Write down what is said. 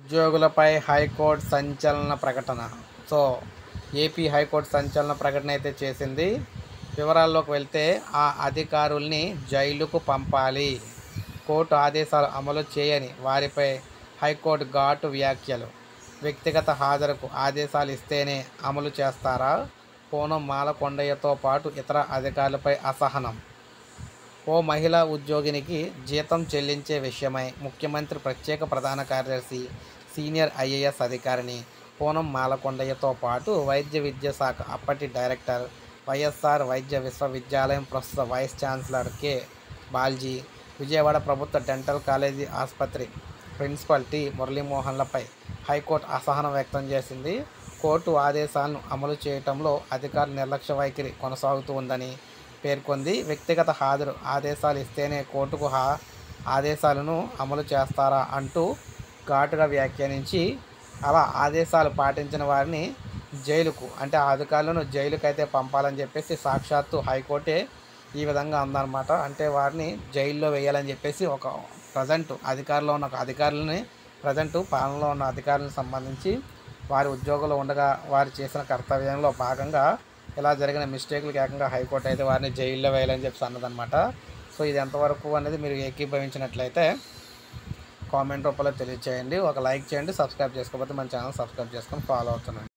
ఉద్యోగులపై high court సంచలన ప్రకటన so AP high court సంచలన ప్రకటన అయితే చేసింది వివరాల్లోకి వెళ్తే ఆ అధికారుల్ని జైలుకు పంపాలి కోర్టు ఆదేశాలు అమలు చేయని వారిపై హైకోర్టు ఘాటు వ్యాఖ్యలు వ్యక్తిగత హాజరుకు ఆదేశాలు ఇస్తేనే అమలు చేస్తారా పూనం మాలకొండయ్యతో పాటు ఇతర అధికారులపై అసహనం ఓ మహిళా ఉద్యోగినికి జీతం చెల్లించే విషయమై ముఖ్యమంత్రి ప్రత్యేక ప్రధాన కార్యదర్శి సీనియర్ ఐఏఎస్ అధికారిని పూనం మాలకొండయ్యతో పాటు వైద్య విద్యా శాఖ అప్పటి డైరెక్టర్ వైఎస్ఆర్ వైద్య విశ్వవిద్యాలయం ప్రస్తుత vice chancellor K Balji Vijayawada ప్రభుత్వ డెంటల్ కాలేజీ ఆసుపత్రి ప్రిన్సిపల్ టి మురళీమోహన్లపై హైకోర్టు అసహనం వ్యక్తం చేసింది కోర్టు ఆదేశాలను అమలు చేయటంలో అధికారుల నిర్లక్ష్య వైఖరి కొనసాగుతూ ఉందని పేర్కొంది వ్యక్తిగత హాజరు ఆదేశాలు ఇస్తేనే కోర్టుకు హా ఆదేశాలను అమలు చేస్తారా అంటూ ఘాటుగా వ్యాఖ్యానించి అలా ఆదేశాలు పాటించిన వారిని జైలుకు అంటే ఆ అధికారులను జైలుకు అయితే పంపాలని చెప్పేసి సాక్షాత్తు హైకోర్టే ఈ విధంగా ఉందన్నమాట అంటే వారిని జైల్లో వేయాలని చెప్పేసి ఒక ప్రజెంట్ అధికారంలో ఉన్న ఒక అధికారులని ప్రజెంట్ పాలనలో ఉన్న అధికారులకు సంబంధించి వారి ఉద్యోగంలో ఉండగా వారు చేసిన కర్తవ్యంలో భాగంగా ఇలా జరిగిన మిస్టేక్లకు ఏకంగా హైకోర్టు అయితే వారిని జైల్లో వేయాలని చెప్పి అన్నదన్నమాట సో ఇది ఎంతవరకు అనేది మీరు ఏకీభవించినట్లయితే కామెంట్ రూపంలో తెలియచేయండి ఒక లైక్ చేయండి సబ్స్క్రైబ్ చేసుకోకపోతే మన ఛానల్ సబ్స్క్రైబ్ చేసుకొని ఫాలో అవుతున్నాను